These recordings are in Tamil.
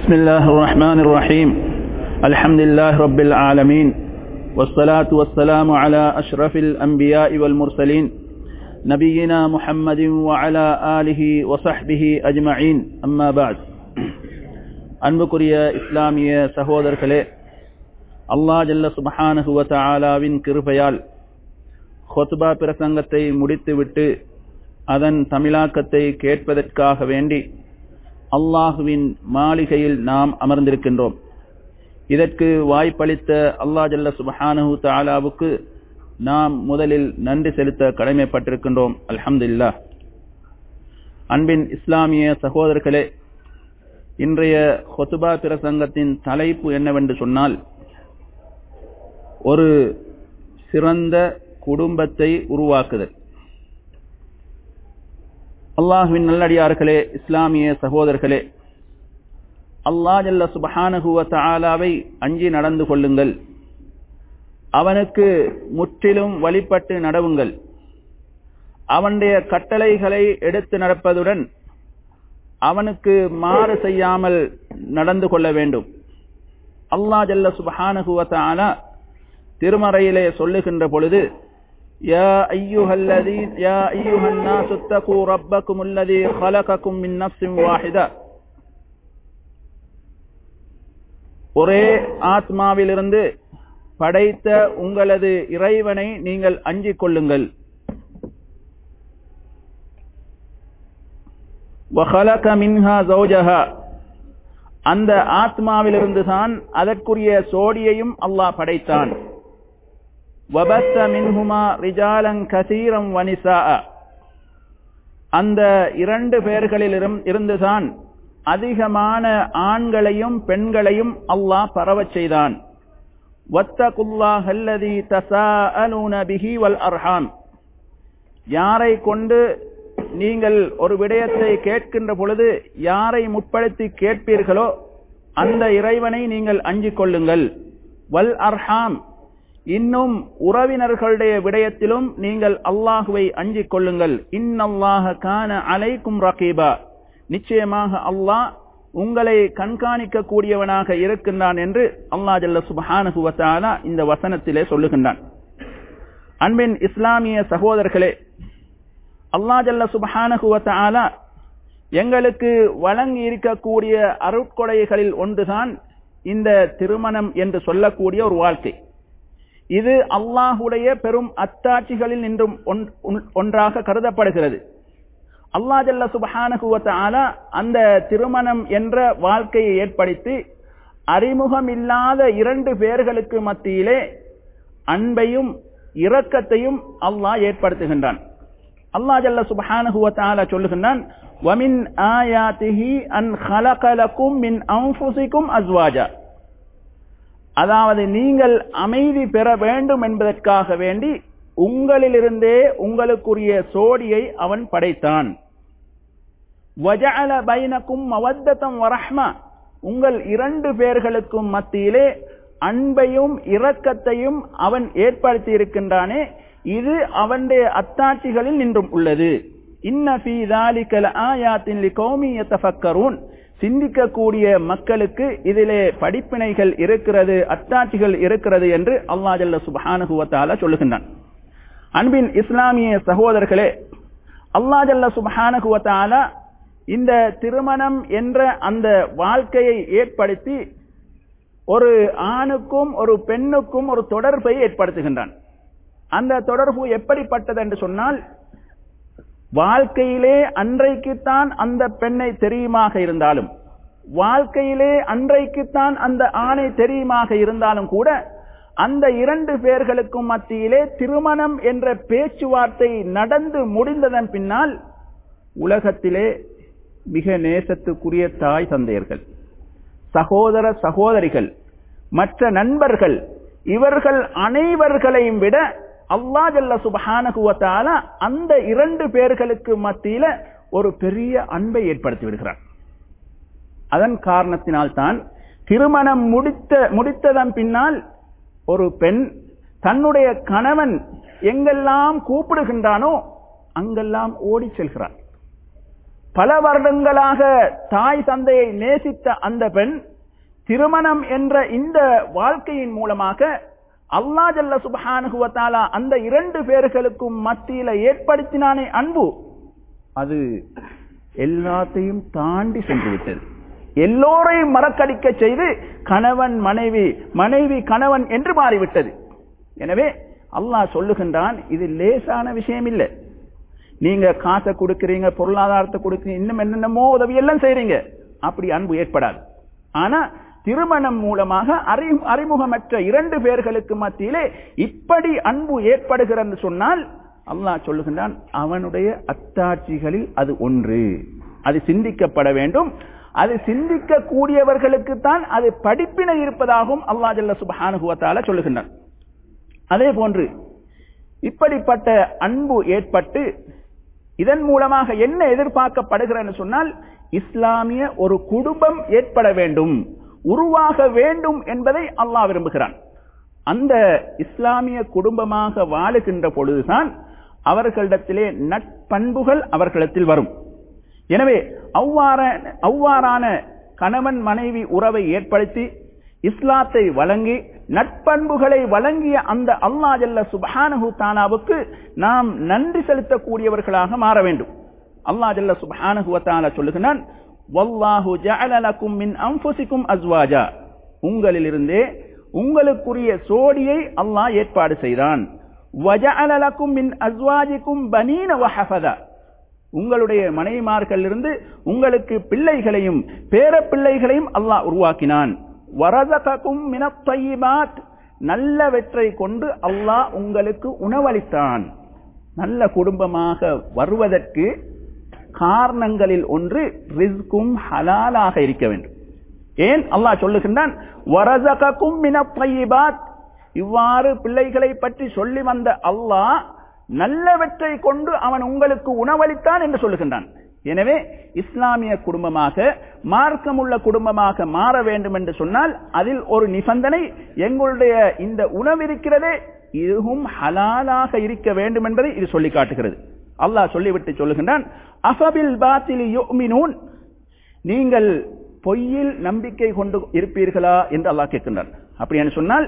بسم الله الرحمن الرحيم الحمد لله رب العالمين والصلاة والسلام على أشرف الأنبياء والمرسلين نبينا محمد وعلى آله وصحبه أجمعين أما بعد அன்புக்குரிய இஸ்லாமிய சகோதரர்களே அல்லா ஜல்ல சுபஹானஹுவ தஆலாவின் கிருபையால் ஹொத்பா பிரசங்கத்தை முடித்துவிட்டு அதன் தமிழாக்கத்தை கேட்பதற்காக வேண்டி அல்லாஹுவின் மாளிகையில் நாம் அமர்ந்திருக்கின்றோம் இதற்கு வாய்ப்பளித்த அல்லா ஜல்ல சுபஹானஹு தாலாவுக்கு நாம் முதலில் நன்றி செலுத்த கடமைப்பட்டிருக்கின்றோம் அல்ஹம்துல்லா அன்பின் இஸ்லாமிய சகோதரர்களே இன்றைய ஹொத்துபா பிரசங்கத்தின் தலைப்பு என்னவென்று சொன்னால் ஒரு சிறந்த குடும்பத்தை உருவாக்குதல் அல்லாஹுவின் நல்லடியார்களே இஸ்லாமிய சகோதரர்களே அல்லா ஜல்ல சுபஹானகுவ தாலாவை அஞ்சி நடந்து கொள்ளுங்கள் அவனுக்கு முற்றிலும் வழிபட்டு நடவுங்கள் அவனுடைய கட்டளைகளை எடுத்து நடப்பதுடன் அவனுக்கு மாறு செய்யாமல் நடந்து கொள்ள வேண்டும் அல்லா ஜல்ல சுபஹானகுவ தாலா திருமறையிலே சொல்லுகின்ற பொழுது يا أيها الذين يا أيها الناس اتقوا ربكم الذي خلقكم من نفس واحدة ஒரே ஆத்மாவிலிருந்து படைத்த உங்களது இறைவனை நீங்கள் அஞ்சிக் கொள்ளுங்கள் وخلق منها زوجها அந்த ஆத்மாவிலிருந்து தான் அதற்குரிய சோடியையும் அல்லாஹ் படைத்தான் وبث منهما رجالا كثيرا ونساء அந்த இரண்டு பெயர்களிலும் இருந்துதான் அதிகமான ஆண்களையும் பெண்களையும் அல்லாஹ் பரவச் செய்தான் வத்தகுல்லாஹ் அல்லதி தசாஅலூன பிஹி வல் அர்ஹாம் யாரை கொண்டு நீங்கள் ஒரு விடயத்தை கேட்கின்ற பொழுது யாரை முற்படுத்தி கேட்பீர்களோ அந்த இறைவனை நீங்கள் அஞ்சிக் கொள்ளுங்கள் வல் அர்ஹாம் இன்னும் உறவினர்களுடைய விடயத்திலும் நீங்கள் அல்லாஹுவை அஞ்சிக் கொள்ளுங்கள் இன்னல்லாஹ கான அலைக்கும் ரகீபா நிச்சயமாக அல்லாஹ் உங்களை கண்காணிக்க கூடியவனாக இருக்கின்றான் என்று அல்லா ஜல்ல சுபஹானுகுவத்தாலா இந்த வசனத்திலே சொல்லுகின்றான் அன்பின் இஸ்லாமிய சகோதரர்களே அல்லா ஜல்ல சுபஹானுகுவத்தாலா எங்களுக்கு வழங்கி இருக்கக்கூடிய அருட்கொடைகளில் ஒன்றுதான் இந்த திருமணம் என்று சொல்லக்கூடிய ஒரு வாழ்க்கை இது அல்லாஹுடைய பெரும் அத்தாட்சிகளில் நின்றும் ஒன்றாக கருதப்படுகிறது அல்லா ஜல்ல சுபஹானகுவத்தால அந்த திருமணம் என்ற வாழ்க்கையை ஏற்படுத்தி அறிமுகம் இல்லாத இரண்டு பேர்களுக்கு மத்தியிலே அன்பையும் இரக்கத்தையும் அல்லாஹ் ஏற்படுத்துகின்றான் அல்லா ஜல்ல சுபஹானகுவத்தால சொல்லுகின்றான் வமின் ஆயாத்திஹி அன் ஹலகலக்கும் மின் அம்புசிக்கும் அஸ்வாஜா அதாவது நீங்கள் அமைதி பெற வேண்டும் என்பதற்காக வேண்டி உங்களிலிருந்தே உங்களுக்குரிய சோடியை அவன் படைத்தான் பைனக்கும் மவத்தம் வரஹ்மா உங்கள் இரண்டு பேர்களுக்கும் மத்தியிலே அன்பையும் இரக்கத்தையும் அவன் ஏற்படுத்தி இருக்கின்றானே இது அவனுடைய அத்தாட்சிகளில் நின்றும் உள்ளது இன்னபி தாலிக்கல் ஆயாத்தின் கௌமி யத்தஃபக்கரூன் சிந்திக்கக்கூடிய மக்களுக்கு இதிலே படிப்பினைகள் இருக்கிறது அத்தாட்சிகள் இருக்கிறது என்று அல்லா ஜல்ல சுபஹானுகுவத்தால சொல்லுகின்றான் அன்பின் இஸ்லாமிய சகோதரர்களே அல்லா ஜல்ல சுபஹானுகுவத்தால இந்த திருமணம் என்ற அந்த வாழ்க்கையை ஏற்படுத்தி ஒரு ஆணுக்கும் ஒரு பெண்ணுக்கும் ஒரு தொடர்பை ஏற்படுத்துகின்றான் அந்த தொடர்பு எப்படிப்பட்டது என்று சொன்னால் வாழ்க்கையிலே அன்றைக்குத்தான் அந்த பெண்ணை தெரியுமாக இருந்தாலும் வாழ்க்கையிலே அன்றைக்குத்தான் அந்த ஆணை தெரியுமாக இருந்தாலும் கூட அந்த இரண்டு பேர்களுக்கும் மத்தியிலே திருமணம் என்ற பேச்சுவார்த்தை நடந்து முடிந்ததன் பின்னால் உலகத்திலே மிக நேசத்துக்குரிய தாய் தந்தையர்கள் சகோதர சகோதரிகள் மற்ற நண்பர்கள் இவர்கள் அனைவர்களையும் விட அல்லா ஜல்ல சுபஹானகுவத்தால அந்த இரண்டு பேர்களுக்கு மத்தியில ஒரு பெரிய அன்பை ஏற்படுத்தி விடுகிறார் அதன் காரணத்தினால் தான் திருமணம் முடித்த முடித்ததன் பின்னால் ஒரு பெண் தன்னுடைய கணவன் எங்கெல்லாம் கூப்பிடுகின்றானோ அங்கெல்லாம் ஓடி செல்கிறார் பல வருடங்களாக தாய் தந்தையை நேசித்த அந்த பெண் திருமணம் என்ற இந்த வாழ்க்கையின் மூலமாக அல்லா ஜல்ல சுபஹானுகுவத்தாலா அந்த இரண்டு பேர்களுக்கும் மத்தியில ஏற்படுத்தினானே அன்பு அது எல்லாத்தையும் தாண்டி சென்று விட்டது எல்லோரையும் மறக்கடிக்க செய்து கணவன் மனைவி மனைவி கணவன் என்று மாறிவிட்டது எனவே அல்லாஹ் சொல்லுகின்றான் இது லேசான விஷயம் இல்லை நீங்க காசை கொடுக்கிறீங்க பொருளாதாரத்தை கொடுக்கிறீங்க இன்னும் என்னென்னமோ உதவி எல்லாம் செய்றீங்க அப்படி அன்பு ஏற்படாது ஆனா திருமணம் மூலமாக அறி அறிமுகமற்ற இரண்டு பேர்களுக்கு மத்தியிலே இப்படி அன்பு ஏற்படுகிறது சொன்னால் அல்லாஹ் சொல்லுகின்றான் அவனுடைய அத்தாட்சிகளில் அது ஒன்று அது சிந்திக்கப்பட வேண்டும் அது சிந்திக்க கூடியவர்களுக்கு தான் அது படிப்பினை இருப்பதாகவும் அல்லா ஜல்ல சுபஹானுகுவத்தால சொல்லுகின்றான் அதே போன்று இப்படிப்பட்ட அன்பு ஏற்பட்டு இதன் மூலமாக என்ன எதிர்பார்க்கப்படுகிறது சொன்னால் இஸ்லாமிய ஒரு குடும்பம் ஏற்பட வேண்டும் உருவாக வேண்டும் என்பதை அல்லாஹ் விரும்புகிறான் அந்த இஸ்லாமிய குடும்பமாக வாழுகின்ற பொழுதுதான் அவர்களிடத்திலே நட்பண்புகள் அவர்களிடத்தில் வரும் எனவே அவ்வாற அவ்வாறான கணவன் மனைவி உறவை ஏற்படுத்தி இஸ்லாத்தை வழங்கி நட்பண்புகளை வழங்கிய அந்த அல்லா ஜல்ல சுபஹானஹு தானாவுக்கு நாம் நன்றி செலுத்தக்கூடியவர்களாக மாற வேண்டும் அல்லா ஜல்ல சுபஹானஹு தாலா சொல்லுகிறான் வல்லாஹு ஜஅல லக்கும் மின் அன்ஃபுசிக்கும் அஸ்வாஜா உங்களிலிருந்தே உங்களுக்குரிய சோடியை அல்லாஹ் ஏற்பாடு செய்தான் வஜஅல லக்கும் மின் அஸ்வாஜிக்கும் பனீன வஹஃபதா உங்களுடைய மனைவிமார்களிலிருந்து உங்களுக்கு பிள்ளைகளையும் பேர பிள்ளைகளையும் அல்லாஹ் உருவாக்கினான் வரதகும் மினத்தையிபாத் நல்லவற்றை கொண்டு அல்லாஹ் உங்களுக்கு உணவளித்தான் நல்ல குடும்பமாக வருவதற்கு காரணங்களில் ஒன்று ரிஸ்கும் ஹலாலாக இருக்க வேண்டும் ஏன் அல்லாஹ் சொல்லுகின்றான் வரதகும் மினத்தையிபாத் இவ்வாறு பிள்ளைகளை பற்றி சொல்லி வந்த அல்லாஹ் நல்லவற்றை கொண்டு அவன் உங்களுக்கு உணவளித்தான் என்று சொல்லுகின்றான் எனவே இஸ்லாமிய குடும்பமாக மார்க்கமுள்ள குடும்பமாக மாற வேண்டும் என்று சொன்னால் அதில் ஒரு நிபந்தனை எங்களுடைய இந்த உணவு இருக்கிறதே இதுவும் ஹலாலாக இருக்க வேண்டும் என்பதை இது சொல்லி காட்டுகிறது அல்லாஹ் சொல்லிவிட்டு சொல்லுகின்றான் அஃபபில் பாத்திலி யுமினூன் நீங்கள் பொய்யில் நம்பிக்கை கொண்டு இருப்பீர்களா என்று அல்லாஹ் கேட்கின்றான் அப்படி என்று சொன்னால்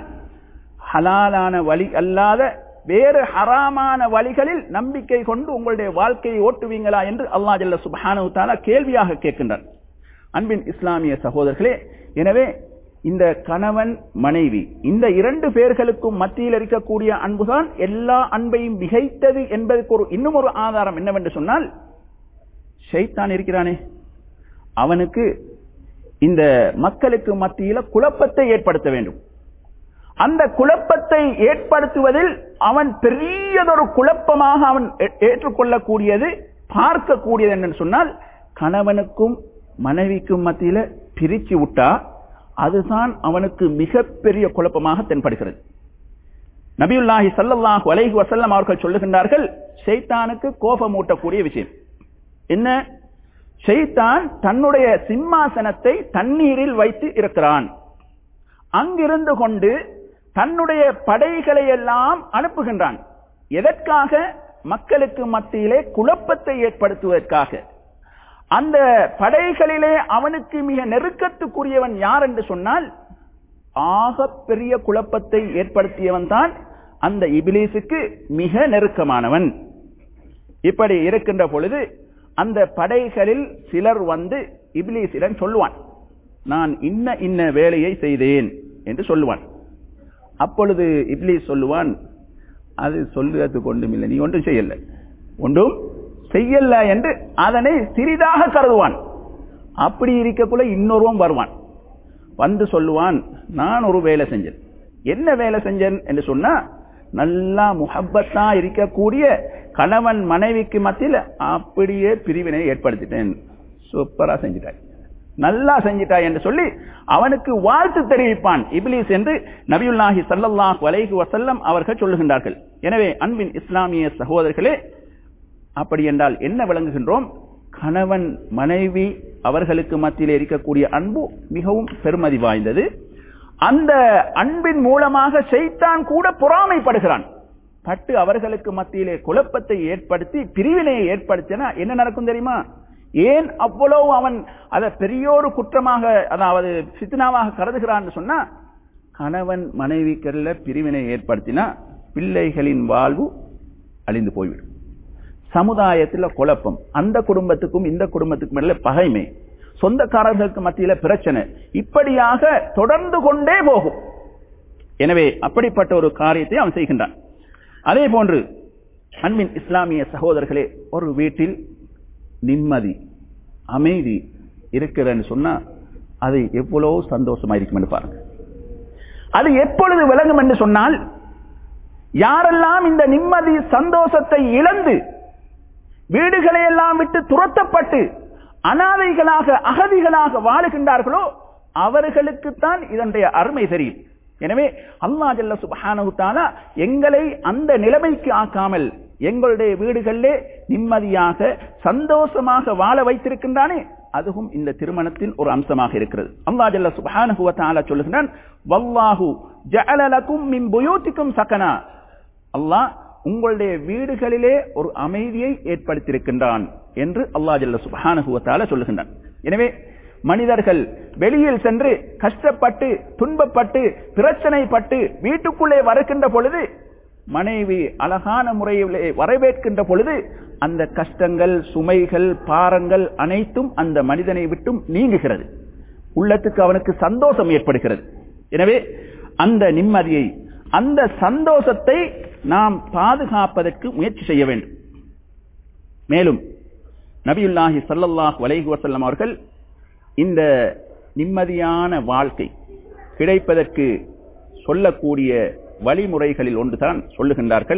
ஹலாலான வழி அல்லாத வேறு ஹராமான வழிகளில் நம்பிக்கை கொண்டு உங்களுடைய வாழ்க்கையை ஓட்டுவீங்களா என்று அல்லா ஜல்ல சுபஹானு தாலா கேள்வியாக கேட்கின்றார் அன்பின் இஸ்லாமிய சகோதரர்களே எனவே இந்த கணவன் மனைவி இந்த இரண்டு பேர்களுக்கும் மத்தியில் இருக்கக்கூடிய அன்புதான் எல்லா அன்பையும் மிகைத்தது என்பதற்கு ஒரு இன்னும் ஒரு ஆதாரம் என்னவென்று சொன்னால் ஷைத்தான் இருக்கிறானே அவனுக்கு இந்த மக்களுக்கு மத்தியில குழப்பத்தை ஏற்படுத்த வேண்டும் அந்த குழப்பத்தை ஏற்படுத்துவதில் அவன் பெரியதொரு குழப்பமாக அவன் ஏற்றுக்கொள்ளக்கூடியது பார்க்கக்கூடியது என்னன்னு சொன்னால் கணவனுக்கும் மனைவிக்கும் மத்தியில பிரிச்சு விட்டா அதுதான் அவனுக்கு மிகப்பெரிய குழப்பமாக தென்படுகிறது நபியுல்லாஹி சல்லல்லாஹு அலைஹி வசல்லம் அவர்கள் சொல்லுகின்றார்கள் ஷைத்தானுக்கு கோபமூட்டக்கூடிய விஷயம் என்ன ஷைத்தான் தன்னுடைய சிம்மாசனத்தை தண்ணீரில் வைத்து இருக்கிறான் அங்கிருந்து கொண்டு தன்னுடைய படைகளை எல்லாம் அனுப்புகின்றான் எதற்காக மக்களுக்கு மத்தியிலே குழப்பத்தை ஏற்படுத்துவதற்காக அந்த படைகளிலே அவனுக்கு மிக நெருக்கத்துக்குரியவன் யார் என்று சொன்னால் ஆக பெரிய குழப்பத்தை ஏற்படுத்தியவன் தான் அந்த இபிலீசுக்கு மிக நெருக்கமானவன் இப்படி இருக்கின்ற பொழுது அந்த படைகளில் சிலர் வந்து இபிலீசிடம் சொல்லுவான் நான் இன்ன இன்ன வேலையை செய்தேன் என்று சொல்லுவான் அப்பொழுது இப்லீஸ் சொல்லுவான் அது சொல்லுறது கொண்டும் இல்லை நீ ஒன்றும் செய்யல ஒன்றும் செய்யல என்று அதனை சிறிதாக கருதுவான் அப்படி இருக்கக்குள்ள இன்னொருவன் வருவான் வந்து சொல்லுவான் நான் ஒரு வேலை செஞ்சேன் என்ன வேலை செஞ்சேன் என்று சொன்னா நல்லா முகப்பத்தா இருக்கக்கூடிய கணவன் மனைவிக்கு மத்தியில் அப்படியே பிரிவினை ஏற்படுத்திட்டேன் சூப்பரா செஞ்சிட்டாய் நல்லா செஞ்சிட்டாய் என்று சொல்லி அவனுக்கு வாழ்த்து தெரிவிப்பான் இப்லீஸ் என்று நபியுல்லாஹி சல்லல்லாஹு அலைஹி வசல்லம் அவர்கள் சொல்லுகின்றார்கள் எனவே அன்பின் இஸ்லாமிய சகோதரர்களே அப்படி என்றால் என்ன விளங்குகின்றோம் கணவன் மனைவி அவர்களுக்கு மத்தியில் இருக்கக்கூடிய அன்பு மிகவும் பெருமதி வாய்ந்தது அந்த அன்பின் மூலமாக செய்தான் கூட பொறாமைப்படுகிறான் பட்டு அவர்களுக்கு மத்தியிலே குழப்பத்தை ஏற்படுத்தி பிரிவினையை ஏற்படுத்தினா என்ன நடக்கும் தெரியுமா ஏன் அவ்வளவு அவன் அதை பெரியோரு குற்றமாக அதாவது சித்தனாவாக கருதுகிறான்னு சொன்னா கணவன் மனைவிக்கல்ல பிரிவினை ஏற்படுத்தினா பிள்ளைகளின் வாழ்வு அழிந்து போய்விடும் சமுதாயத்தில் குழப்பம் அந்த குடும்பத்துக்கும் இந்த குடும்பத்துக்கும் இடையில பகைமை சொந்தக்காரர்களுக்கு மத்தியில பிரச்சனை இப்படியாக தொடர்ந்து கொண்டே போகும் எனவே அப்படிப்பட்ட ஒரு காரியத்தை அவன் செய்கின்றான் அதே போன்று அன்பின் இஸ்லாமிய சகோதரர்களே ஒரு வீட்டில் நிம்மதி அமைதி இருக்கிறன்னு சொன்னா அது எவ்வளவு சந்தோஷமா இருக்கும் என்று பாருங்க அது எப்பொழுது விளங்கும் என்று சொன்னால் யாரெல்லாம் இந்த நிம்மதி சந்தோஷத்தை இழந்து வீடுகளை எல்லாம் விட்டு துரத்தப்பட்டு அனாதைகளாக அகதிகளாக வாழுகின்றார்களோ அவர்களுக்குத்தான் இதனுடைய அருமை தெரியும் எனவே அல்லா ஜல்ல சுபஹானஹு தஆலா எங்களை அந்த நிலைமைக்கு ஆக்காமல் எங்களுடைய வீடுகளிலே நிம்மதியாக சந்தோஷமாக வாழ வைத்திருக்கின்றானே அதுவும் இந்த திருமணத்தின் ஒரு அம்சமாக இருக்கிறது அல்லா ஜல்ல சுபஹானஹு வ தஆலா சொல்லுகிறான் வல்லாஹு ஜஅல லகும் மின் புயூத்திக்கும் சகனா அல்லாஹ் உங்களுடைய வீடுகளிலே ஒரு அமைதியை ஏற்படுத்தியிருக்கின்றான் என்று அல்லாஹ் ஜல்ல சுபஹானஹு வ தஆலா சொல்லுகின்றான் எனவே மனிதர்கள் வெளியில் சென்று கஷ்டப்பட்டு துன்பப்பட்டு பிரச்சனைப்பட்டு வீட்டுக்குள்ளே வருகின்ற பொழுது மனைவி அழகான முறையிலே வரவேற்கின்ற பொழுது அந்த கஷ்டங்கள் சுமைகள் பாரங்கள் அனைத்தும் அந்த மனிதனை விட்டும் நீங்குகிறது உள்ளத்துக்கு அவனுக்கு சந்தோஷம் ஏற்படுகிறது எனவே அந்த நிம்மதியை அந்த சந்தோஷத்தை நாம் பாதுகாப்பதற்கு முயற்சி செய்ய வேண்டும் மேலும் நபியுல்லாஹி சல்லல்லாஹ் வலைஹி வசல்லம் அவர்கள் இந்த நிம்மதியான வாழ்க்கை கிடைப்பதற்கு சொல்லக்கூடிய வழிமுறைகளில் ஒன்றுதான் சொல்லுகின்றார்கள்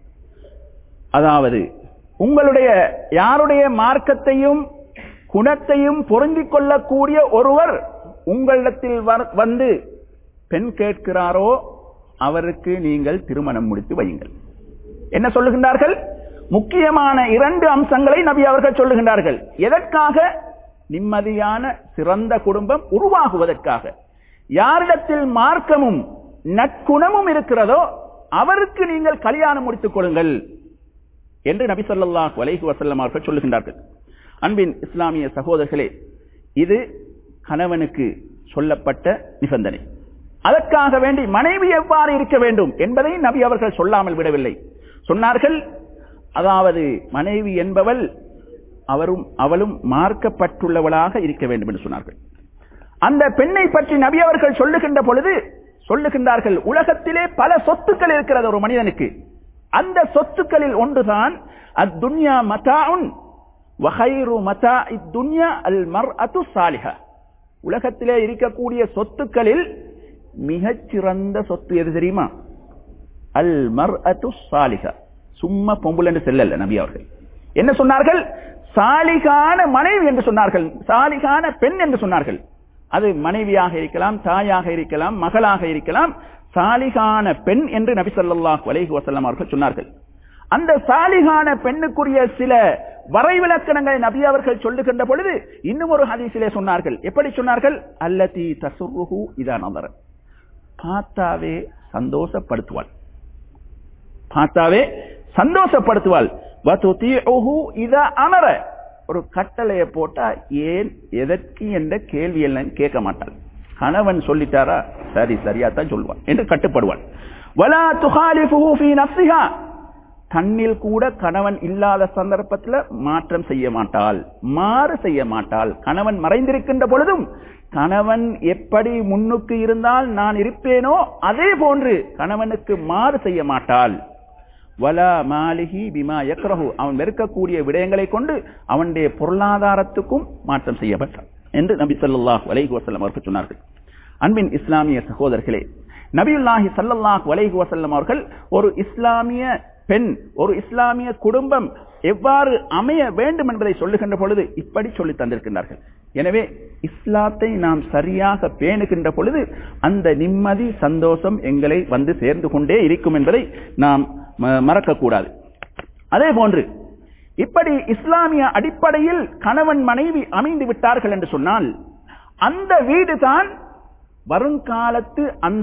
அதாவது உங்களுடைய யாருடைய மார்க்கத்தையும் குணத்தையும் பொருந்திக் கொள்ளக்கூடிய ஒருவர் உங்களிடத்தில் வந்து பெண் கேட்கிறாரோ அவருக்கு நீங்கள் திருமணம் முடித்து வையுங்கள் என்ன சொல்லுகின்றார்கள் முக்கியமான இரண்டு அம்சங்களை நபி அவர்கள் சொல்லுகின்றார்கள் எதற்காக நிம்மதியான சிறந்த குடும்பம் உருவாகுவதற்காக யாரிடத்தில் மார்க்கமும் நற்குணமும் இருக்கிறதோ அவருக்கு நீங்கள் கல்யாணம் முடித்துக் கொள்ளுங்கள் என்று நபி சொல்லாஹ் வலைஹு வசல்லம் அவர்கள் சொல்லுகின்றார்கள் அன்பின் இஸ்லாமிய சகோதரர்களே இது கணவனுக்கு சொல்லப்பட்ட நிபந்தனை அதற்காக வேண்டி மனைவி எவ்வாறு இருக்க வேண்டும் என்பதை நபி அவர்கள் சொல்லாமல் விடவில்லை சொன்னார்கள் அதாவது மனைவி என்பவள் அவரும் அவளும் மார்க்கப்பட்டுள்ளவளாக இருக்க வேண்டும் என்று சொன்னார்கள் அந்த பெண்ணை பற்றி நபி அவர்கள் சொல்லுகின்ற பொழுது சொல்லுகின்றார்கள் உலகத்திலே பல சொத்துக்கள் இருக்கிறது ஒரு மனிதனுக்கு அந்த சொத்துக்களில் ஒன்றுதான் அத்துன்யா மதாஉன் வஹைரு மதா இத்துன்யா அல் மர் அத்து சாலிஹா உலகத்திலே இருக்கக்கூடிய சொத்துக்களில் மிகச்சிறந்த சொத்து எது தெரியுமா அல் மர் அத்து சாலிஹா சும்மா பொம்புலன்னு செல்லல நபி அவர்கள் என்ன சொன்னார்கள் சாலிகான மனைவி என்று சொன்னார்கள் சாலிகான பெண் என்று சொன்னார்கள் அது மனைவியாக இருக்கலாம் தாயாக இருக்கலாம் மகளாக இருக்கலாம் சாலிகான பெண் என்று நபி சொல்லாஹ் வலைஹி வசல்லம் அவர்கள் சொன்னார்கள் அந்த சாலிகான பெண்ணுக்குரிய சில வரைவிலக்கணங்களை நபி அவர்கள் சொல்லுகின்ற பொழுது இன்னும் ஒரு ஹதீசிலே சொன்னார்கள் எப்படி சொன்னார்கள் அல்லதி தசுருஹு இதான் அவர் பார்த்தாவே சந்தோஷப்படுத்துவாள் பார்த்தாவே சந்தோஷப்படுத்துவாள் அமர ஒரு கட்டளையை போட்டா ஏன் எதற்கு என்ற கேள்வி எல்லாம் கேட்க மாட்டாள் கணவன் சொல்லிட்டாரா சரி சரியா தான் சொல்லுவான் என்று கட்டுப்படுவாள் வலா துகாலிஃபுஹு ஃபீ நஃப்ஸிஹா தன்னில் கூட கணவன் இல்லாத சந்தர்ப்பத்தில் மாற்றம் செய்ய மாட்டாள் மாறு செய்ய மாட்டாள் கணவன் மறைந்திருக்கின்ற பொழுதும் கணவன் எப்படி முன்னுக்கு இருந்தால் நான் இருப்பேனோ அதே போன்று கணவனுக்கு மாறு செய்ய மாட்டாள் வலா மாலிகி பிமா யக்ரஹு அவன் வெறுக்கக்கூடிய விடயங்களை கொண்டு அவனுடைய பொருளாதாரத்துக்கும் மாற்றம் செய்யப்பட்டான் என்று நபி ஸல்லல்லாஹு அலைஹி வஸல்லம் அவர்கள் சொன்னார்கள் அன்பின் இஸ்லாமிய சகோதரர்களே நபியுல்லாஹி ஸல்லல்லாஹு அலைஹி வஸல்லம் அவர்கள் ஒரு இஸ்லாமிய பெண் ஒரு இஸ்லாமிய குடும்பம் எவ்வாறு அமைய வேண்டும் என்பதை சொல்லுகின்ற பொழுது இப்படி சொல்லி தந்திருக்கின்றார்கள் எனவே இஸ்லாத்தை நாம் சரியாக பேணுகின்ற பொழுது அந்த நிம்மதி சந்தோஷம் எங்களை வந்து சேர்ந்து கொண்டே இருக்கும் என்பதை நாம் மறக்கக்கூடாது அதே போன்று இப்படி இஸ்லாமிய அடிப்படையில் கணவன் மனைவி அமைந்து விட்டார்கள் என்று சொன்னால் அந்த வீடுதான் வருங்காலத்து அந்த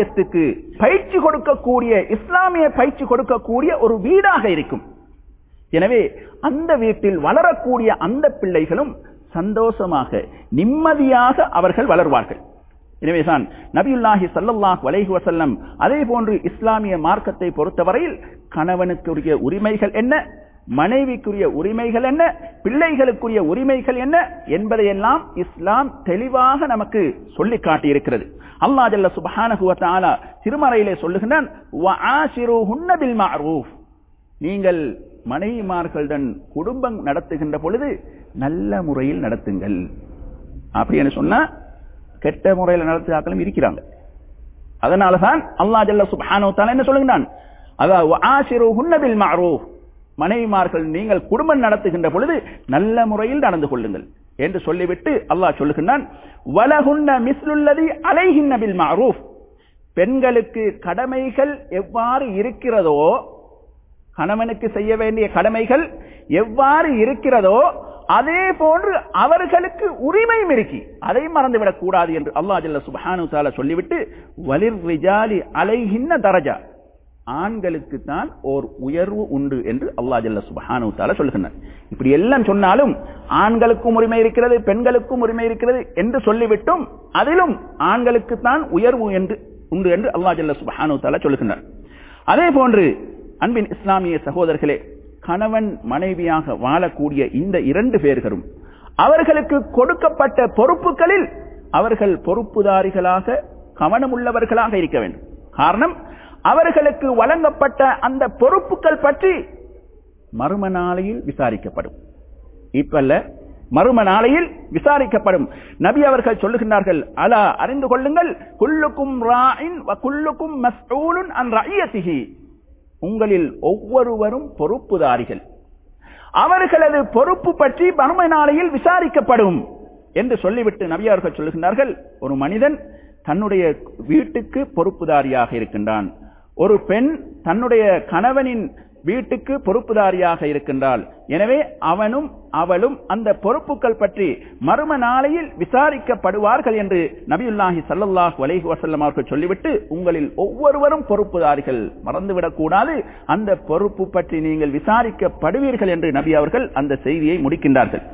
சமுதாயத்துக்கு பயிற்சி கொடுக்கக்கூடிய இஸ்லாமிய பயிற்சி கொடுக்கக்கூடிய ஒரு வீடாக இருக்கும் எனவே அந்த வீட்டில் வளரக்கூடிய அந்த பிள்ளைகளும் சந்தோஷமாக நிம்மதியாக அவர்கள் வளர்வார்கள் எனவேதான் நபியுல்லாஹி சல்லல்லாஹ் வலைஹி வசல்லம் அதே போன்று இஸ்லாமிய மார்க்கத்தை பொறுத்தவரையில் கணவனுக்குரிய உரிமைகள் என்ன மனைவிக்குரிய உரிமைகள் என்ன பிள்ளைகளுக்குரிய உரிமைகள் என்ன என்பதையெல்லாம் இஸ்லாம் தெளிவாக நமக்கு சொல்லி காட்டியிருக்கிறது அல்லா ஜல்ல சுபஹானஹு வ தஆலா திருமறையிலே சொல்லுகின்றான் வஆஷிருஹுன்ன பில் மஅரூஃப் நீங்கள் மனைவிமார்களுடன் குடும்பம் நடத்துகின்ற பொழுது நல்ல முறையில் நடத்துங்கள் அப்படின்னு சொன்னா கெட்ட முறையில் நடத்துகிறார்களும் இருக்கிறாங்க அதனாலதான் அல்லா ஜல்ல சுபஹானஹு வ தஆலா என்ன சொல்லுகிறான் அதாவது வஆஷிருஹுன்ன பில் மஅரூஃப் மனைவிமார்கள் நீங்கள் குடும்பம் நடத்துகின்ற பொழுது நல்ல முறையில் நடந்து கொள்ளுங்கள் என்று சொல்லிவிட்டு அல்லாஹ் சொல்லுகின்றான் வலகுன்ன மிஸ்லுல்லதி அலைஹின்ன பில் மஅரூஃப் பெண்களுக்கு கடமைகள் எவ்வாறு இருக்கிறதோ கணவனுக்கு செய்ய வேண்டிய கடமைகள் எவ்வாறு இருக்கிறதோ அதே போன்று அவர்களுக்கு உரிமையும் இருக்கி அதை மறந்துவிடக் கூடாது என்று அல்லாஹ் ஜல்ல சுப்ஹானஹு தஆலா சொல்லிவிட்டு வலிர் ரிஜாலி அலைஹின்ன தரஜா ஆண்களுக்கு தான் ஓர் உயர்வு உண்டு என்று அல்லா ஜல்ல சுபஹானு தால சொல்லுகின்றார் இப்படி எல்லாம் சொன்னாலும் ஆண்களுக்கும் உரிமை இருக்கிறது பெண்களுக்கும் உரிமை இருக்கிறது என்று சொல்லிவிட்டும் அதிலும் ஆண்களுக்கு தான் உயர்வு என்று உண்டு என்று அல்லா ஜல்ல சுபஹானு தால சொல்லுகின்றார் அதே போன்று அன்பின் இஸ்லாமிய சகோதரர்களே கணவன் மனைவியாக வாழக்கூடிய இந்த இரண்டு பேர்களும் அவர்களுக்கு கொடுக்கப்பட்ட பொறுப்புகளில் அவர்கள் பொறுப்புதாரிகளாக கவனமுள்ளவர்களாக இருக்க வேண்டும் காரணம் அவர்களுக்கு வழங்கப்பட்ட அந்த பொறுப்புகள் பற்றி மறும நாளையில் விசாரிக்கப்படும் இப்பல்ல மறும நாளையில் விசாரிக்கப்படும் நபி அவர்கள் சொல்லுகின்றார்கள் அலா அறிந்து கொள்ளுங்கள் குல்லுக்கும் ராயின் குல்லுக்கும் மஸ்ஊலுன் அன் ரஐயத்திஹி உங்களில் ஒவ்வொருவரும் பொறுப்புதாரிகள் அவர்களது பொறுப்பு பற்றி மறுமை நாளையில் விசாரிக்கப்படும் என்று சொல்லிவிட்டு நபி அவர்கள் சொல்லுகின்றார்கள் ஒரு மனிதன் தன்னுடைய வீட்டுக்கு பொறுப்புதாரியாக இருக்கின்றான் ஒரு பெண் தன்னுடைய கணவனின் வீட்டுக்கு பொறுப்புதாரியாக இருக்கின்றாள் எனவே அவனும் அவளும் அந்த பொறுப்புகள் பற்றி மறும நாளையில் விசாரிக்கப்படுவார்கள் என்று நபியுல்லாஹி சல்லல்லாஹ் வலைஹி வசல்லம் அவர்கள் சொல்லிவிட்டு உங்களில் ஒவ்வொருவரும் பொறுப்புதாரிகள் மறந்துவிடக் கூடாது அந்த பொறுப்பு பற்றி நீங்கள் விசாரிக்கப்படுவீர்கள் என்று நபி அவர்கள் அந்த செய்தியை முடிக்கின்றார்கள்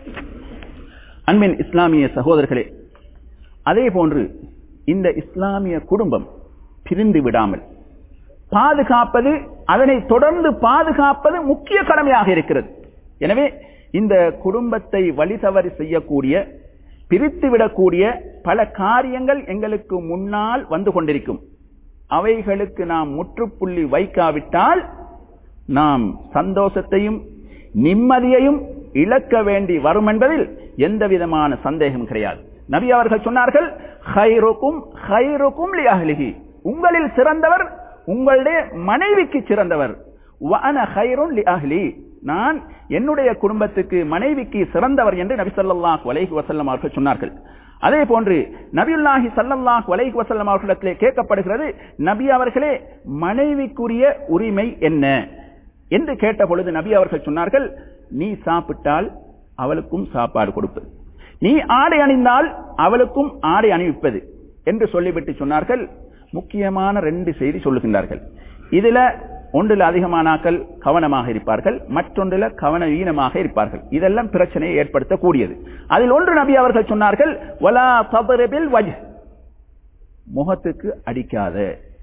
அன்பின் இஸ்லாமிய சகோதரர்களே அதே போன்று இந்த இஸ்லாமிய குடும்பம் பிரிந்து விடாமல் பாதுகாப்பது அதனை தொடர்ந்து பாதுகாப்பது முக்கிய கடமையாக இருக்கிறது எனவே இந்த குடும்பத்தை வழி தவறி செய்யக்கூடிய பிரித்து விடக்கூடிய பல காரியங்கள் எங்களுக்கு முன்னால் வந்து கொண்டிருக்கும் அவைகளுக்கு நாம் முற்றுப்புள்ளி வைக்காவிட்டால் நாம் சந்தோஷத்தையும் நிம்மதியையும் இழக்க வேண்டி வரும் என்பதில் எந்த விதமான சந்தேகம் கிடையாது நபி அவர்கள் சொன்னார்கள் ஹைருக்கும் ஹைருக்கும் லியாஹ்லிஹி உங்களில் சிறந்தவர் உங்களுடைய மனைவிக்கு சிறந்தவர் வஅன ஹைருன் லிஅஹ்லி நான் என்னுடைய குடும்பத்துக்கு மனைவிக்கு சிறந்தவர் என்று நபி ஸல்லல்லாஹு அலைஹி வஸல்லம் அவர்கள் சொன்னார்கள் அதே போன்று நபியுல்லாஹி ஸல்லல்லாஹு அலைஹி வஸல்லம் அவர்களிடத்திலே கேட்கப்படுகிறது நபி அவர்களே மனைவிக்குரிய உரிமை என்ன என்று கேட்ட பொழுது நபி அவர்கள் சொன்னார்கள் நீ சாப்பிட்டால் அவளுக்கும் சாப்பாடு கொடுப்பது நீ ஆடை அணிந்தால் அவளுக்கும் ஆடை அணிவிப்பது என்று சொல்லிவிட்டு சொன்னார்கள் முக்கியமான ரெண்டு செய்தி சொல்லுகின்றார்கள் இதுல ஒன்றில் அதிகமானாக்கள் கவனமாக இருப்பார்கள் மற்றொன்றில் கவன ஈனமாக இருப்பார்கள் இதெல்லாம் பிரச்சனையை ஏற்படுத்தக்கூடியது அதில் ஒன்று நபி அவர்கள் சொன்னார்கள் வலா தபரபில் வஜ் முகத்துக்கு அடிக்காத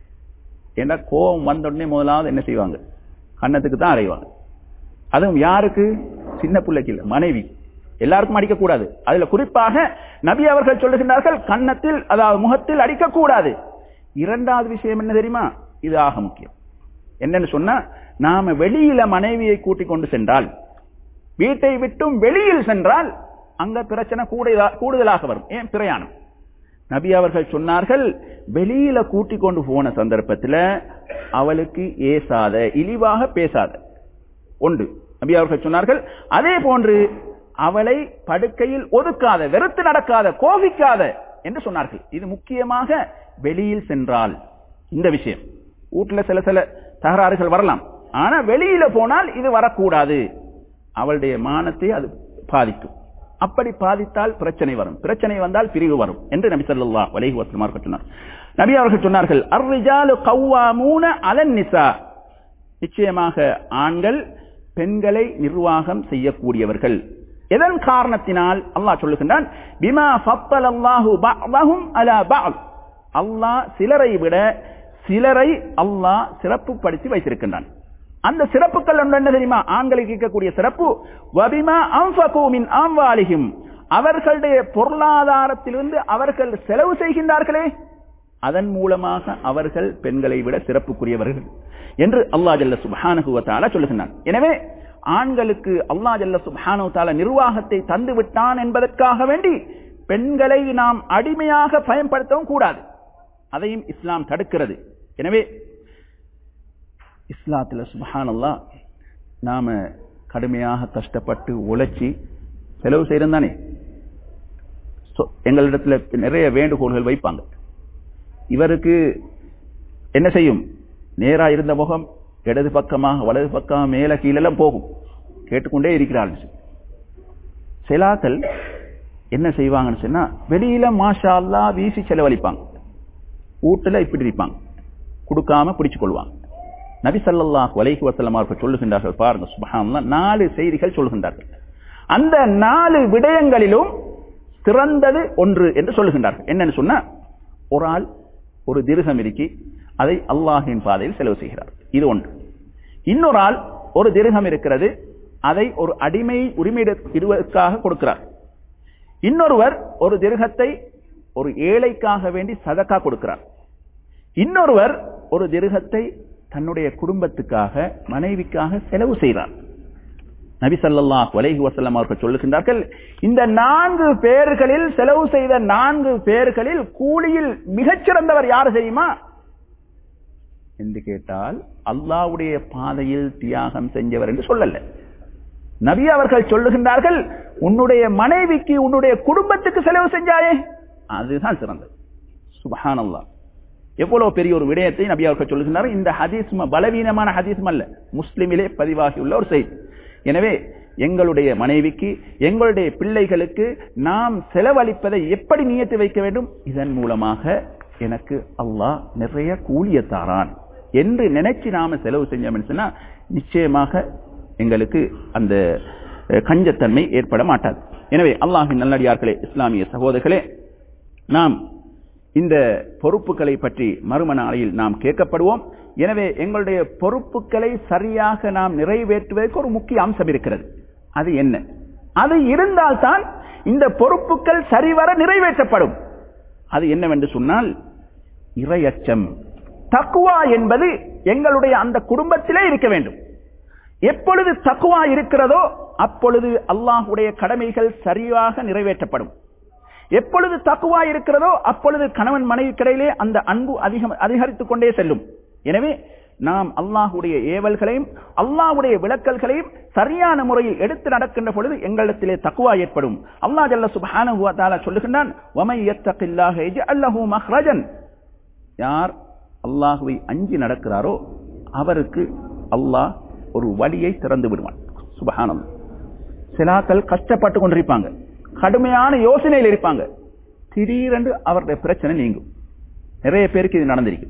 என்ற கோபம் வந்த உடனே முதலாவது என்ன செய்வாங்க கன்னத்துக்கு தான் அறைவாங்க அதுவும் யாருக்கு சின்ன பிள்ளைக்கு இல்லை மனைவி எல்லாருக்கும் அடிக்கக்கூடாது அதுல குறிப்பாக நபி அவர்கள் சொல்லுகின்றார்கள் கன்னத்தில் அதாவது முகத்தில் அடிக்கக்கூடாது இரண்டாவது விஷயம் என்ன தெரியுமா இது ஆக முக்கியம் என்னன்னு சொன்னா நாம வெளியில மனைவியை கூட்டிக் கொண்டு சென்றால் வீட்டை விட்டும் வெளியில் சென்றால் அங்க பிரச்சனை கூடுதலாக வரும் ஏன் பிரயாணம் நபி அவர்கள் சொன்னார்கள் வெளியில கூட்டிக் கொண்டு போன சந்தர்ப்பத்தில் அவளுக்கு ஏசாத இழிவாக பேசாத ஒன்று நபி அவர்கள் சொன்னார்கள் அதே போன்று அவளை படுக்கையில் ஒதுக்காத வெறுத்து நடக்காத கோபிக்காத என்று சொன்னார்கள் இது முக்கியமாக வெளியில் சென்றால் இந்த விஷயம் வீட்டுல சில சில தகராறுகள் வரலாம் ஆனா வெளியில போனால் இது வரக்கூடாது அவளுடைய மானத்தை அது பாதிக்கும் அப்படி பாதித்தால் பிரச்சனை வரும் பிரச்சனை வந்தால் பிரிவு வரும் என்று நபி சொல்லா வலைஹி வசல்மார் சொன்னார் நபி அவர்கள் சொன்னார்கள் அர்ரிஜாலு கவ்வாமூன அலன் நிசா நிச்சயமாக ஆண்கள் பெண்களை நிர்வாகம் செய்யக்கூடியவர்கள் எதன் காரணத்தினால் அல்லாஹ் சொல்லுகின்றான் பிமா ஃபத்தல் அல்லாஹு பஅதஹும் அலா பஅத் அல்லாஹ் சிலரை விட சிலரை அல்லாஹ் சிறப்புப்படுத்தி வைத்திருக்கின்றான் அந்த சிறப்புகள் ஒன்று என்ன தெரியுமா ஆண்களுக்கு இருக்கக்கூடிய சிறப்பு வபிமா அன்ஃபகு மின் ஆம்வாலிஹிம் அவர்களுடைய பொருளாதாரத்திலிருந்து அவர்கள் செலவு செய்கின்றார்களே அதன் மூலமாக அவர்கள் பெண்களை விட சிறப்புக்குரியவர்கள் என்று அல்லாஹ் ஜல்ல சுப்ஹானஹு வ தஆலா சொல்லுகின்றான் எனவே ஆண்களுக்கு அல்லாஹ் ஜல்ல சுப்ஹானஹு வ தஆலா நிர்வாகத்தை தந்து விட்டான் என்பதற்காக வேண்டி பெண்களை நாம் அடிமையாக பயன்படுத்தவும் கூடாது அதையும் இஸ்லாம் தடுக்கிறது எனவே இஸ்லாத்துல சுபஹானல்லா நாம கடுமையாக கஷ்டப்பட்டு உழைச்சி செலவு செய்யறோம் தானே எங்களிடத்துல நிறைய வேண்டுகோள்கள் வைப்பாங்க இவருக்கு என்ன செய்யும் நேரா இருந்த முகம் இடது பக்கமாக வலது பக்கம் மேல கீழெல்லாம் போகும் கேட்டுக்கொண்டே இருக்கிறாள் சிலாக்கள் என்ன செய்வாங்கன்னு சொன்னா வெளியில மாஷா அல்லா வீசி செலவழிப்பாங்க வீட்டுல இப்படி இருப்பாங்க கொடுக்காம பிடிச்சு கொள்வாங்க நபி சல்லாஹ் வலைஹி வசல்லம் அவர்கள் சொல்லுகின்றார்கள் பாருங்க சுபஹான் நாலு செய்திகள் சொல்லுகின்றார்கள் அந்த நாலு விடயங்களிலும் சிறந்தது ஒன்று என்று சொல்லுகின்றார்கள் என்னன்னு சொன்னா ஒரு ஆள் ஒரு திருகம் இருக்கி அதை அல்லாஹின் பாதையில் செலவு செய்கிறார் இது ஒன்று இன்னொரு ஆள் ஒரு திருகம் இருக்கிறது அதை ஒரு அடிமை உரிமையிடுவதற்காக கொடுக்கிறார் இன்னொருவர் ஒரு திருகத்தை ஒரு ஏழைக்காக வேண்டி சதக்கா கொடுக்கிறார் இன்னொருவர் ஒரு திருகத்தை தன்னுடைய குடும்பத்துக்காக மனைவிக்காக செலவு செய்கிறார் நபி சல்லாஹ் வலைஹி வசல்லம் அவர்கள் சொல்லுகின்றார்கள் இந்த நான்கு பேர்களில் செலவு செய்த நான்கு பேர்களில் கூலியில் மிகச்சிறந்தவர் யார் தெரியுமா என்று கேட்டால் அல்லாவுடைய பாதையில் தியாகம் செஞ்சவர் என்று சொல்லல நபி அவர்கள் சொல்லுகின்றார்கள் உன்னுடைய மனைவிக்கு உன்னுடைய குடும்பத்துக்கு செலவு செஞ்சாயே அதுதான் சிறந்தது சுபஹான் அல்லா எவ்வளவு பெரிய ஒரு விடயத்தை நபி அவர்கள் சொல்லுகின்றார் இந்த ஹதீஸ் பலவீனமான ஹதீஸ் அல்ல முஸ்லிமிலே பதிவாகியுள்ள ஒரு செய்தி எனவே எங்களுடைய மனைவிக்கு எங்களுடைய பிள்ளைகளுக்கு நாம் செலவழிப்பதை எப்படி நியத்து வைக்க வேண்டும் இதன் மூலமாக எனக்கு அல்லாஹ் நிறைய கூலிய தாரான் என்று நினைச்சு நாம செலவு செஞ்சோம்னு சொன்னா நிச்சயமாக எங்களுக்கு அந்த கஞ்சத்தன்மை ஏற்பட மாட்டாது எனவே அல்லாஹின் நல்லடியார்களே இஸ்லாமிய சகோதரர்களே நாம் இந்த பொறுப்புகளை பற்றி மறும நாளையில் நாம் கேட்கப்படுவோம் எனவே எங்களுடைய பொறுப்புகளை சரியாக நாம் நிறைவேற்றுவதற்கு ஒரு முக்கிய அம்சம் இருக்கிறது அது என்ன அது இருந்தால்தான் இந்த பொறுப்புகள் சரிவர நிறைவேற்றப்படும் அது என்னவென்று சொன்னால் இரையச்சம் தக்குவா என்பது எங்களுடைய அந்த குடும்பத்திலே இருக்க வேண்டும் எப்பொழுது தக்குவா இருக்கிறதோ அப்பொழுது அல்லாஹுடைய கடமைகள் சரியாக நிறைவேற்றப்படும் எப்பொழுது தக்குவா இருக்கிறதோ அப்பொழுது கணவன் மனைவி கிடையிலே அந்த அன்பு அதிகம் அதிகரித்துக் கொண்டே செல்லும் எனவே நாம் அல்லாஹுடைய ஏவல்களையும் அல்லாஹுடைய விளக்கல்களையும் சரியான முறையில் எடுத்து நடக்கின்ற பொழுது எங்களிடத்திலே தக்குவா ஏற்படும் அல்லாஹ் ஜல்ல சுப்ஹானஹு வ தஆலா சொல்லுகின்றான் வமை யத்தகில்லாஹ யஜ்அல்லஹு மஹ்ரஜன் யார் அல்லாஹுவை அஞ்சி நடக்கிறாரோ அவருக்கு அல்லாஹ் ஒரு வழியை திறந்து விடுவான் சுபஹானம் சிலாக்கள் கஷ்டப்பட்டு கொண்டிருப்பாங்க கடுமையான யோசனையில் இருப்பாங்க திடீரென்று அவருடைய பிரச்சனை நீங்கும் நிறைய பேருக்கு இது நடந்திருக்கு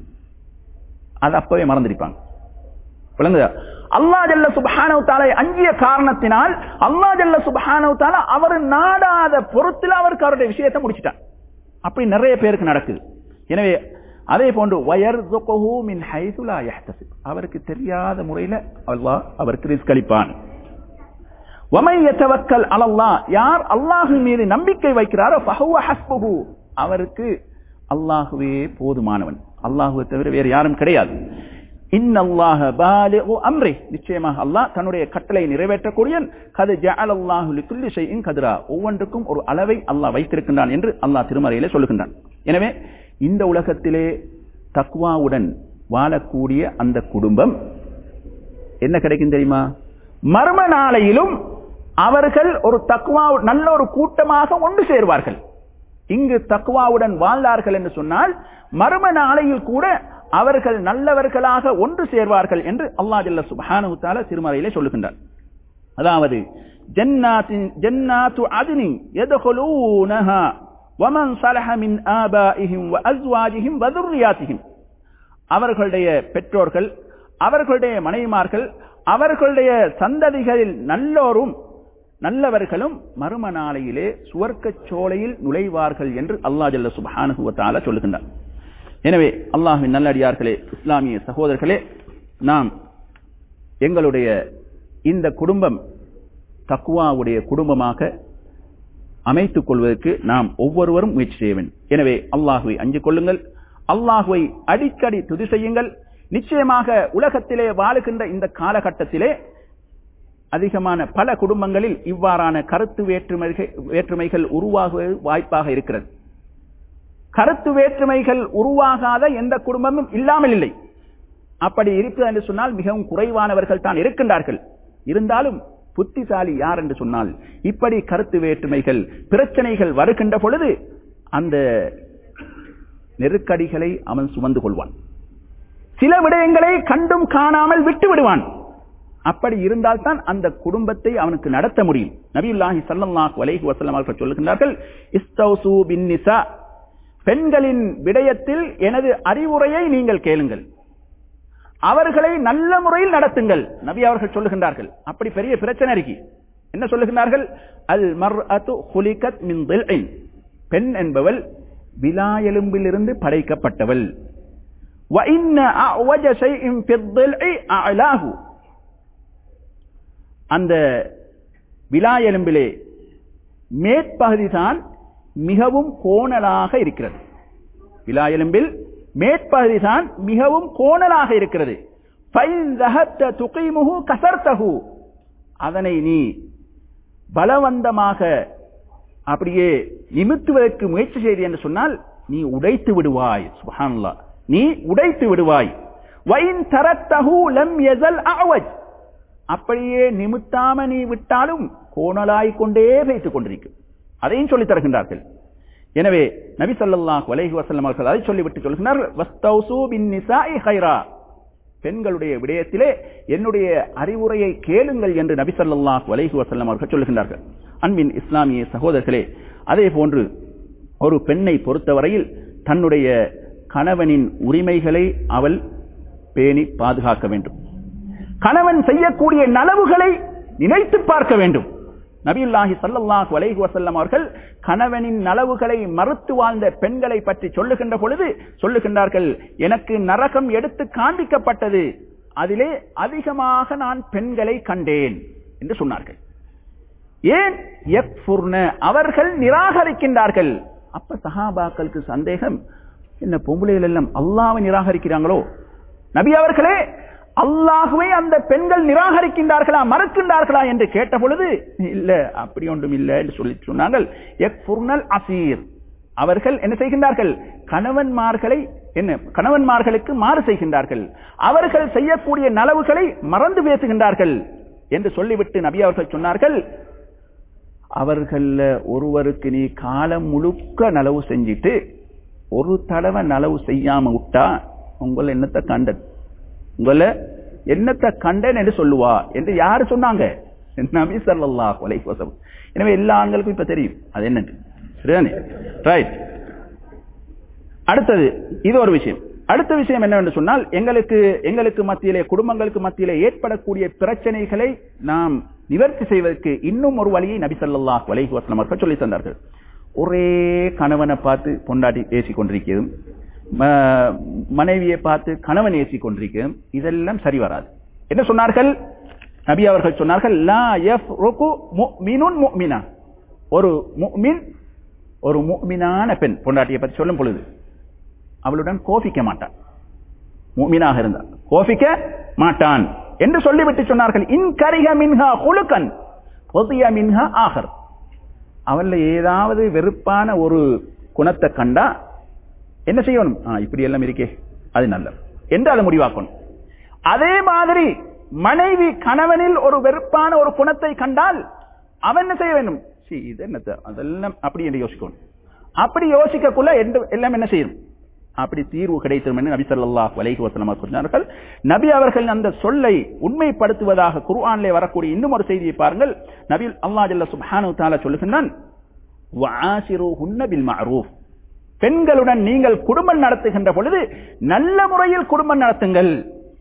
அது அப்பவே மறந்திருப்பாங்க விளங்குதா அல்லா ஜல்ல சுபஹானவத்தாலை அஞ்சிய காரணத்தினால் அல்லா ஜல்ல சுபஹானவத்தால அவர் நாடாத பொறுத்தில் அவருக்கு அவருடைய விஷயத்தை முடிச்சிட்டார் அப்படி நிறைய பேருக்கு நடக்குது எனவே அதே போன்று வயர் மின் ஹைசுலா யஹ்தசிப் அவருக்கு தெரியாத முறையில் அல்லாஹ் அவருக்கு ரிஸ்க் அளிப்பான் வமையத்தவக்கல் அலல்லா யார் அல்லாஹு மீது நம்பிக்கை வைக்கிறாரோ ஃபஹுவ ஹஸ்புஹு அவருக்கு அல்லாஹுவே போதுமானவன் அல்லாஹுவை தவிர வேறு யாரும் கிடையாது இன்னல்லாஹ பாலிகு அம்ரி நிச்சயமாக அல்லாஹ் தன்னுடைய கட்டளை நிறைவேற்றக்கூடியன் கது ஜஅலல்லாஹு லிக்குல்லி ஷைஇன் கத்ரா ஒவ்வொன்றுக்கும் ஒரு அளவை அல்லாஹ் வைத்திருக்கின்றான் என்று அல்லாஹ் திருமறையிலே சொல்லுகின்றான் எனவே இந்த உலகத்திலே தக்வாவுடன் வாழக்கூடிய அந்த குடும்பம் என்ன கிடைக்கும் தெரியுமா மர்ம நாளையிலும் அவர்கள் ஒரு தக்குவா நல்ல ஒரு கூட்டமாக ஒன்று சேர்வார்கள் இங்கு தக்குவாவுடன் வாழ்ந்தார்கள் என்று சொன்னால் மர்ம நாளையில் கூட அவர்கள் நல்லவர்களாக ஒன்று சேர்வார்கள் என்று அல்லா ஜல்ல சுபஹானு தால திருமறையிலே சொல்லுகின்றார் அதாவது ஜன்னாத்தின் ஜன்னாத்து அதினி எதகொலூனஹா வமன் சலஹ மின் ஆபாஇஹிம் வ அஸ்வாஜிஹிம் வ துர்ரியாத்திஹிம் அவர்களுடைய பெற்றோர்கள் அவர்களுடைய மனைவிமார்கள் அவர்களுடைய சந்ததிகளில் நல்லோரும் நல்லவர்களும் மறும நாளையிலே சுவர்க்கச் சோலையில் நுழைவார்கள் என்று அல்லா ஜல்ல சுபானுகுவத்தால சொல்லுகின்றார் எனவே அல்லாஹின் நல்லடியார்களே இஸ்லாமிய சகோதரர்களே நாம் எங்களுடைய இந்த குடும்பம் தக்குவாவுடைய குடும்பமாக அமைத்துக் கொள்வதற்கு நாம் ஒவ்வொருவரும் முயற்சி செய்ய வேண்டும் எனவே அல்லாஹுவை அஞ்சு கொள்ளுங்கள் அல்லாஹுவை அடிக்கடி துதி செய்யுங்கள் நிச்சயமாக உலகத்திலே வாழுகின்ற இந்த காலகட்டத்திலே அதிகமான பல குடும்பங்களில் இவ்வாறான கருத்து வேற்றுமைகள் வேற்றுமைகள் உருவாகுவது வாய்ப்பாக இருக்கிறது கருத்து வேற்றுமைகள் உருவாகாத எந்த குடும்பமும் இல்லாமல் இல்லை அப்படி இருக்கிறது என்று சொன்னால் மிகவும் குறைவானவர்கள் தான் இருக்கின்றார்கள் இருந்தாலும் புத்திசாலி யார் என்று சொன்னால் இப்படி கருத்து வேற்றுமைகள் பிரச்சனைகள் வருகின்ற பொழுது அந்த நெருக்கடிகளை அவன் சுமந்து கொள்வான் சில விடயங்களை கண்டும் காணாமல் விட்டு விடுவான் அப்படி இருந்தால்தான் அந்த குடும்பத்தை அவனுக்கு நடத்த முடியும் நபியுல்லாஹி சல்லல்லாஹு அலைஹி வஸல்லம் அவர்கள் சொல்லுகின்றார்கள் இஸ்தௌசு பின் நிசா பெண்களின் விடயத்தில் எனது அறிவுரையை நீங்கள் கேளுங்கள் அவர்களை நல்ல முறையில் நடத்துங்கள் நபி அவர்கள் சொல்லுகின்றார்கள் அப்படி பெரிய பிரச்சனை இருக்கு என்ன சொல்லுகின்றார்கள் அல் மர் அத்து ஹுலிகத் மின் தில்இன். பெண் என்பவள் விலா எலும்பிலிருந்து படைக்கப்பட்டவள் وَإِنَّ أَعْوَجَ شَيْءٍ فِي الضِّلْعِ أَعْلَاهُ அந்த விலா எலும்பிலே மேற்பகுதி தான் மிகவும் கோணலாக இருக்கிறது விலா எலும்பில் மேற்பகுதி தான் மிகவும் கோணலாக இருக்கிறது فَإِنْ ذَهَبْتَ تُقِيمُهُ كَسَرْتَهُ அதனை நீ பலவந்தமாக அப்படியே நிமித்துவதற்கு முயற்சி செய்து என்று சொன்னால் நீ உடைத்து விடுவாய் சுபஹானல்லாஹ் நீ உடைத்து விடுவாய் வைன் தரத்தஹு லம் யஸல் அஅவஜ் அப்படியே நிமித்தாம நீ விட்டாலும் கோணலாய் கொண்டே வைத்துக் கொண்டிருக்கும் அதையும் சொல்லித் தருகின்றார்கள் எனவே நபி ஸல்லல்லாஹு அலைஹி வஸல்லம் அவர்கள் அதை சொல்லிவிட்டு சொல்கிறார்கள் வஸ்தௌசு பின் நிசாஇ ஹைரா பெண்களுடைய விடயத்திலே என்னுடைய அறிவுரையை கேளுங்கள் என்று நபி ஸல்லல்லாஹு அலைஹி வஸல்லம் அவர்கள் சொல்லுகின்றார்கள் அன்பின் இஸ்லாமிய சகோதரர்களே அதே போன்று ஒரு பெண்ணை பொறுத்தவரையில் தன்னுடைய கணவனின் உரிமைகளை அவள் பேணி பாதுகாக்க வேண்டும் கணவன் செய்யக்கூடிய நலவுகளை நினைத்து பார்க்க வேண்டும் நபியுல்லாஹி ஸல்லல்லாஹு அலைஹி வஸல்லம் அவர்கள் கணவனின் நலவுகளை மறுத்து வாழ்ந்த பெண்களை பற்றி சொல்லுகின்ற பொழுது சொல்லுகின்றார்கள் எனக்கு நரகம் எடுத்து காண்பிக்கப்பட்டது அதிலே அதிகமாக நான் பெண்களை கண்டேன் என்று சொன்னார்கள் ஏன் யக்ஃபுர்ன அவர்கள் நிராகரிக்கின்றார்கள் அப்ப சஹாபாக்களுக்கு சந்தேகம் என்ன பொம்பளைகள் எல்லாம் அல்லாவை நிராகரிக்கிறாங்களோ நபி அவர்களே அல்லாஹுவை அந்த பெண்கள் நிராகரிக்கின்றார்களா மறுக்கின்றார்களா என்று கேட்ட பொழுது இல்ல அப்படி ஒன்றும் இல்லை என்று சொல்லி சொன்னார்கள் யக்ஃபுர்னல் அசீர் அவர்கள் என்ன செய்கின்றார்கள் கணவன்மார்களை என்ன கணவன்மார்களுக்கு மாறு செய்கின்றார்கள் அவர்கள் செய்யக்கூடிய நலவுகளை மறந்து பேசுகின்றார்கள் என்று சொல்லிவிட்டு நபி அவர்கள் சொன்னார்கள் அவர்கள ஒருவருக்கு நீ காலம் முழுக்க நலவு செஞ்சிட்டு ஒரு தடவை நலவு செய்யாம விட்டா உங்களை என்னத்தை கண்டன் உங்களை என்னத்தை கண்டன் என்று சொல்லுவா என்று யாரு சொன்னாங்க நபி ஸல்லல்லாஹு அலைஹி வஸல்லம் எனவே எல்லா ஆண்களுக்கும் இப்ப தெரியும் அது என்னன்னு சரிதானே ரைட் அடுத்தது இது ஒரு விஷயம் அடுத்த விஷயம் என்னவென்று சொன்னால் எங்களுக்கு எங்களுக்கு மத்தியிலே குடும்பங்களுக்கு மத்தியிலே ஏற்படக்கூடிய பிரச்சனைகளை நாம் நிவர்த்தி செய்வதற்கு இன்னும் ஒரு வழியை நபி ஸல்லல்லாஹு அலைஹி வஸல்லம் அவர்கள் சொல்லி தந்தார்கள் ஒரே கணவனை பார்த்து பொண்டாட்டி ஏசி கொண்டிருக்கிறதும் ம- மனைவியை பார்த்து கணவன் ஏசி கொண்டிருக்கிறதும் இதெல்லாம் சரி வராது என்ன சொன்னார்கள் நபி அவர்கள் சொன்னார்கள் லா யஃப்ருக்கு முஃமினுன் முஃமினா ஒரு முஃமின் ஒரு முஃமினான பெண் பொண்டாட்டியை பற்றி சொல்லும் பொழுது அவளுடன் கோபிக்க மாட்டான் முஃமினாக இருந்தால் கோபிக்க மாட்டான் என்று சொல்லிவிட்டு சொன்னார்கள் இன் கரிக மின்ஹா குலுக்கன் பொதிய மின்ஹா ஆகர் அவன்ல ஏதாவது வெறுப்பான ஒரு குணத்தை கண்டா என்ன செய்யணும் ஆ, இப்படி எல்லாம் இருக்கே அது நல்லது என்று அதை முடிவாக்கணும் அதே மாதிரி மனைவி கணவனில் ஒரு வெறுப்பான ஒரு குணத்தை கண்டால் அவன் என்ன செய்ய வேண்டும் சீ, இது என்னத்த அதெல்லாம் அப்படி என்று யோசிக்கணும் அப்படி யோசிக்கக்குள்ள எந்த- எல்லாம் என்ன செய்யும் அப்படி தீர்வு கிடைத்தது என்று நபி ஸல்லல்லாஹு அலைஹி வஸல்லம் அவர்கள் சொன்னார்கள் நபி அவர்கள் அந்த சொல்லை உண்மைப்படுத்துவதாக குர்ஆனிலே வரக்கூடிய இன்னும் ஒரு செய்தியை பாருங்கள் நபி அல்லாஹ் ஜல்ல சுப்ஹானஹு தஆலா சொல்லுகின்றான் வஆசிருஹுன்ன பில் மஅரூஃப் பெண்களுடன் நீங்கள் குடும்பம் நடத்துகின்ற பொழுது நல்ல முறையில் குடும்பம் நடத்துங்கள்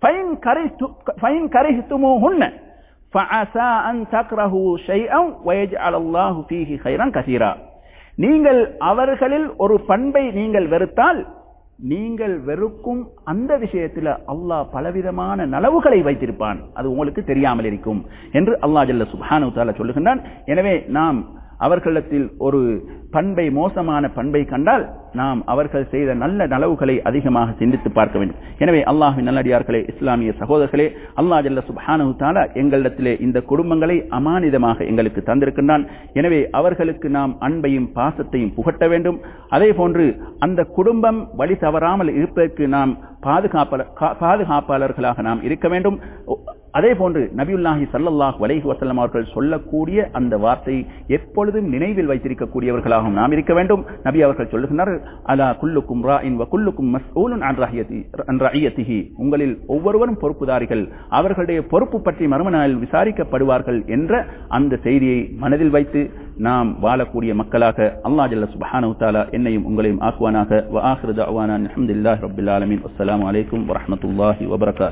فإن كرهت- فإن كرهتموهن فعسى أن تكرهوا شيئا ويجعل الله فيه خيرا كثيرا நீங்கள் அவர்களில் ஒரு பண்பை நீங்கள் வெறுத்தால் நீங்கள் வெறுக்கும் அந்த விஷயத்துல அல்லாஹ் பலவிதமான நலவுகளை வைத்திருப்பான் அது உங்களுக்கு தெரியாமல் இருக்கும் என்று அல்லாஹ் ஜல்ல சுப்ஹானஹு தஆலா சொல்லுகின்றான் எனவே நாம் அவர்களிடத்தில் ஒரு பண்பை மோசமான பண்பை கண்டால் நாம் அவர்கள் செய்த நல்ல நலவுகளை அதிகமாக சிந்தித்து பார்க்க வேண்டும் எனவே அல்லாஹ்வின் நல்லடியார்களே இஸ்லாமிய சகோதரர்களே அல்லாஹ் ஜல்ல சுப்ஹானஹு தஆலா எங்களிடத்திலே இந்த குடும்பங்களை அமானிதமாக எங்களுக்கு தந்திருக்கின்றான் எனவே அவர்களுக்கு நாம் அன்பையும் பாசத்தையும் புகட்ட வேண்டும் அதே போன்று அந்த குடும்பம் வழி தவறாமல் இருப்பதற்கு நாம் பாதுகாப்பாளர் கா- பாதுகாப்பாளர்களாக நாம் இருக்க வேண்டும் அதே போன்று நபியுல்லாஹி ஸல்லல்லாஹு அலைஹி வஸல்லம் அவர்கள் சொல்லக்கூடிய அந்த வார்த்தை எப்பொழுதும் நினைவில் வைத்திருக்கக்கூடியவர்களாகவும் நாம் இருக்க வேண்டும் நபி அவர்கள் சொல்லுகின்றனர் அலா குல்லுக்கும் ராஇன் வ குல்லுக்கும் மஸ்ஊலுன் அன் ரஹியதி அன் ரஹியத்திஹி உங்களில் ஒவ்வொருவரும் பொறுப்புதாரிகள் அவர்களுடைய பொறுப்பு பற்றி மறும நாளில் விசாரிக்கப்படுவார்கள் என்ற அந்த செய்தியை மனதில் வைத்து நாம் வாழக்கூடிய மக்களாக அல்லாஹ் ஜல்ல சுப்ஹானஹு தஆலா என்னையும் உங்களையும் ஆக்குவானாக வ ஆখিরு தஅவானா அல்ஹம்துலில்லாஹி ரப்பில் ஆலமீன் அஸ்ஸலாமு அலைக்கும் வரஹ்மத்துல்லாஹி வபரகாத்துஹு